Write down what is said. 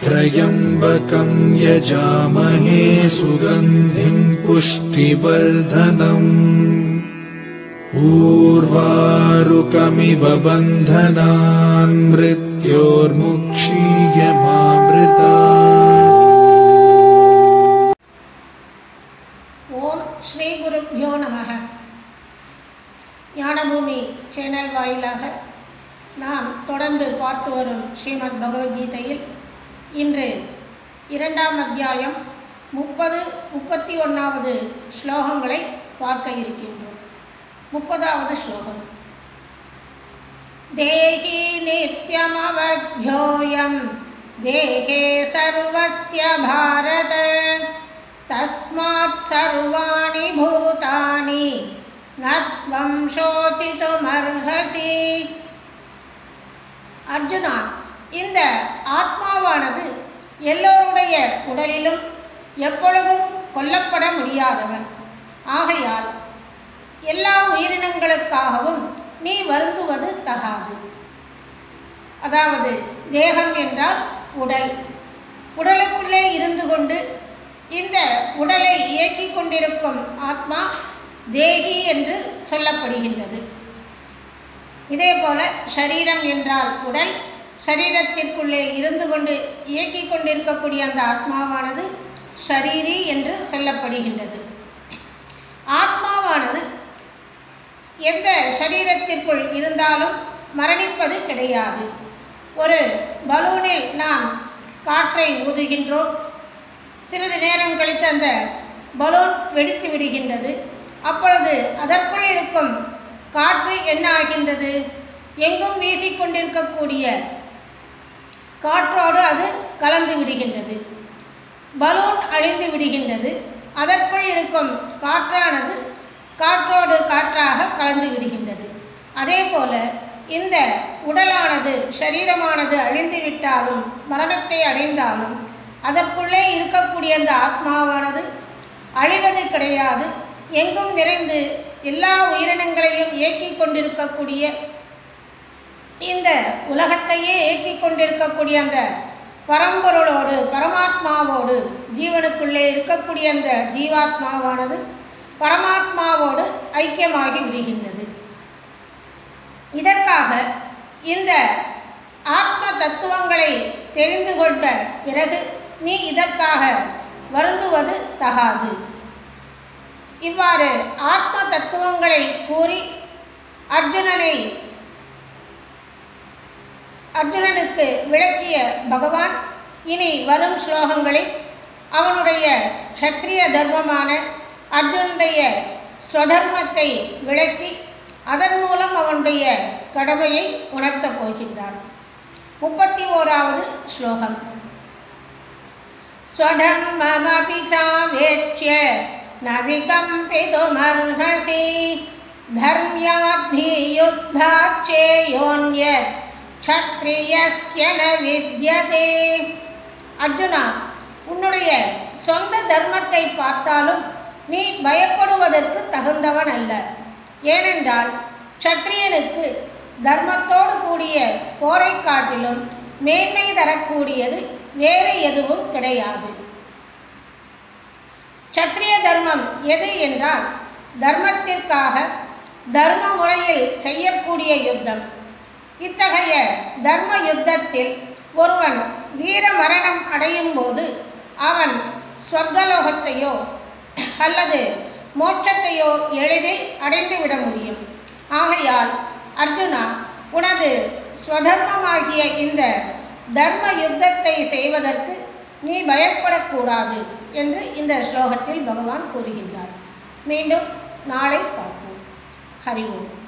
त्र्यम्बकं यजामहे सुगन्धिं पुष्टिवर्धनम् ऊर्वारुकमिव बन्धनान् मृत्योर्मुक्षीयमामृता ஓம் ஸ்ரீ குருப்யோ நமக ஞானபூமி சேனல் வாயிலாக நாம் தொடர்ந்து பார்த்து வரும் ஸ்ரீமத் பகவத்கீதையில் இன்று இரண்டாம் அத்தியாயம் முப்பது முப்பத்தி ஒன்றாவது ஸ்லோகங்களை பார்க்க இருக்கின்றோம் முப்பதாவது ஸ்லோகம் தேகி நித்யமவத்யோயம் தேகே சர்வஸ்ய பாரத தஸ்மாத் சர்வாணி பூதானி நத்வம் சோசித்துமர்ஹசி அர்ஜுனா இந்த ஆத்மாவானது எல்லோருடைய உடலிலும் எப்பொழுதும் கொல்லப்பட முடியாதவன் ஆகையால் எல்லா உயிரினங்களுக்காகவும் நீ வருந்துவது தகாது அதாவது தேகம் என்றால் உடல் உடலுக்குள்ளே இருந்து கொண்டு இந்த உடலை இயக்கிக் கொண்டிருக்கும் ஆத்மா தேகி என்று சொல்லப்படுகின்றது இதே போல சரீரம் என்றால் உடல் சரீரத்திற்குள்ளே இருந்து கொண்டு இயக்கிக் கொண்டிருக்கக்கூடிய அந்த ஆத்மாவானது ஷரீரி என்று சொல்லப்படுகின்றது ஆத்மாவானது எந்த சரீரத்திற்குள் இருந்தாலும் மரணிப்பது கிடையாது ஒரு பலூனில் நாம் காற்றை ஊதுகின்றோம் சிறிது நேரம் கழித்து அந்த பலூன் வெடித்து விடுகின்றது அப்பொழுது அதற்குள் இருக்கும் காற்று என்ன ஆகின்றது எங்கும் வீசிக்கொண்டிருக்கக்கூடிய காற்றோடு அது கலந்து விடுகின்றது பலூன் அழிந்து விடுகின்றது அதற்குள் இருக்கும் காற்றானது காற்றோடு காற்றாக கலந்து விடுகின்றது அதே போல இந்த உடலானது சரீரமானது அழிந்து விட்டாலும் மரணத்தை அடைந்தாலும் அதற்குள்ளே இருக்கக்கூடிய அந்த ஆத்மாவானது அழிவது கிடையாது எங்கும் நிறைந்து எல்லா உயிரினங்களையும் இயக்கிக் கொண்டிருக்கக்கூடிய இந்த உலகத்தையே இயக்கிக் கொண்டிருக்கக்கூடிய அந்த பரம்பொருளோடு பரமாத்மாவோடு ஜீவனுக்குள்ளே இருக்கக்கூடிய அந்த ஜீவாத்மாவானது பரமாத்மாவோடு ஐக்கியமாகி விடுகின்றது இதற்காக இந்த ஆத்ம தத்துவங்களை தெரிந்து கொண்ட பிறகு நீ இதற்காக வருந்துவது தகாது இவ்வாறு ஆத்ம தத்துவங்களை கூறி அர்ஜுனனை அர்ஜுனனுக்கு விளக்கிய பகவான் இனி வரும் ஸ்லோகங்களில் அவனுடைய க்ஷத்ரிய தர்மமான அர்ஜுனுடைய ஸ்வதர்மத்தை விளக்கி அதன் மூலம் அவனுடைய கடமையை உணர்த்தப் போகின்றார் முப்பத்தி ஓராவது ஸ்லோகம் स्वधर्ममपि चावेक्ष्य न विकम्पितुमर्हसि धर्म्याद्धियुद्धाच्चेयोन्यत् क्षत्रियस्य न विद्यते அர்ஜுனா உன்னுடைய சொந்த தர்மத்தை பார்த்தாலும் நீ பயப்படுவதற்கு தகுந்தவன் அல்ல ஏனென்றால் க்ஷத்ரியனுக்கு தர்மத்தோடு கூடிய போரை காட்டிலும் மேன்மை தரக்கூடியது வேறு எதுவும் கிடையாது சத்திரிய தர்மம் எது என்றால் தர்மத்திற்காக தர்ம முறையில் செய்யக்கூடிய யுத்தம் இத்தகைய தர்ம யுத்தத்தில் ஒருவன் வீர மரணம் அடையும் போது அவன் சொர்க்கலோகத்தையோ அல்லது மோட்சத்தையோ எளிதில் அடைந்துவிட முடியும் ஆகையால் அர்ஜுனா உனது ஸ்வதர்மமாகிய இந்த தர்ம யுத்தத்தை செய்வதற்கு நீ பயப்படக்கூடாது என்று இந்த ஸ்லோகத்தில் பகவான் கூறுகின்றார் மீண்டும் நாளை பார்ப்போம் ஹரி ஓம்